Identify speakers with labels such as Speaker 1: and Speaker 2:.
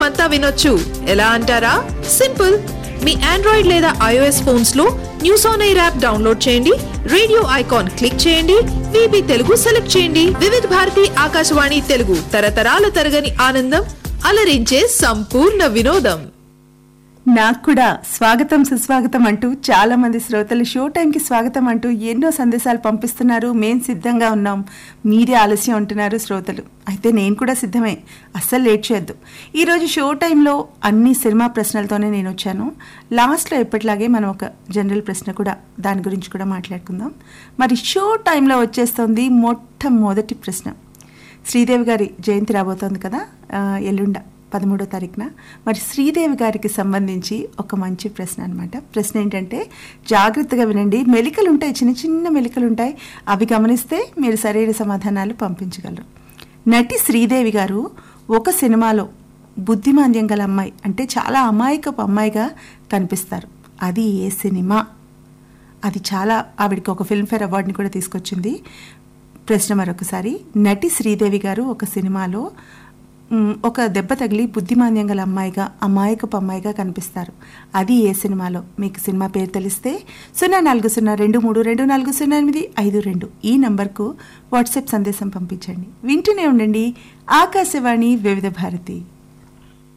Speaker 1: అంతా వినొచ్చు ఎలా అంటారా సింపుల్ మీ ఆండ్రాయిడ్ లేదా ఐఓఎస్ ఫోన్స్ లో news on air app download చేయండి రేడియో ఐకాన్ క్లిక్ చేయండి విబి తెలుగు సెలెక్ట్ చేయండి వివిధ భారతి ఆకాశవాణి తెలుగు తరతరాల తరగని ఆనందం అలరించే సంపూర్ణ వినోదం
Speaker 2: నాకు కూడా స్వాగతం సుస్వాగతం అంటూ చాలా మంది శ్రోతలు షో టైంకి స్వాగతం అంటూ ఎన్నో సందేశాలు పంపిస్తున్నారు మేం సిద్ధంగా ఉన్నాం మీరే ఆలస్యం అంటున్నారు శ్రోతలు అయితే నేను కూడా సిద్ధమే అస్సలు లేట్ చేయొద్దు ఈరోజు షో టైంలో అన్ని సినిమా ప్రశ్నలతోనే నేను వచ్చాను లాస్ట్లో ఎప్పటిలాగే మనం ఒక జనరల్ ప్రశ్న కూడా దాని గురించి కూడా మాట్లాడుకుందాం మరి షో టైంలో వచ్చేస్తుంది మొట్టమొదటి ప్రశ్న శ్రీదేవి గారి జయంతి రాబోతోంది కదా ఆ, ఎల్లుండ పదమూడో తారీఖున మరి శ్రీదేవి గారికి సంబంధించి ఒక మంచి ప్రశ్న అనమాట ప్రశ్న ఏంటంటే జాగ్రత్తగా వినండి మెలికలు ఉంటాయి చిన్న చిన్న మెలికలు ఉంటాయి అవి గమనిస్తే మీరు సరైన సమాధానాలు పంపించగలరు నటి శ్రీదేవి గారు ఒక సినిమాలో బుద్ధిమాంద్యం గల అమ్మాయి అంటే చాలా అమాయకపు అమ్మాయిగా కనిపిస్తారు అది ఏ సినిమా అది చాలా ఆవిడకి ఒక ఫిల్మ్ఫేర్ అవార్డుని కూడా తీసుకొచ్చింది ప్రశ్న మరొకసారి నటి శ్రీదేవి గారు ఒక సినిమాలో మ్, ఒక దెబ్బ తగిలి బుద్ధిమాంద్యం గల అమ్మాయిగా అమాయకపు అమ్మాయిగా కనిపిస్తారు అది ఏ సినిమాలో మీకు సినిమా పేరు తెలిస్తే సున్నా నాలుగు సున్నా రెండు మూడు రెండు నాలుగు సున్నా ఎనిమిది ఐదు రెండు ఈ నంబర్కు వాట్సాప్ సందేశం పంపించండి వింటూనే ఉండండి ఆకాశవాణి వివిధ భారతి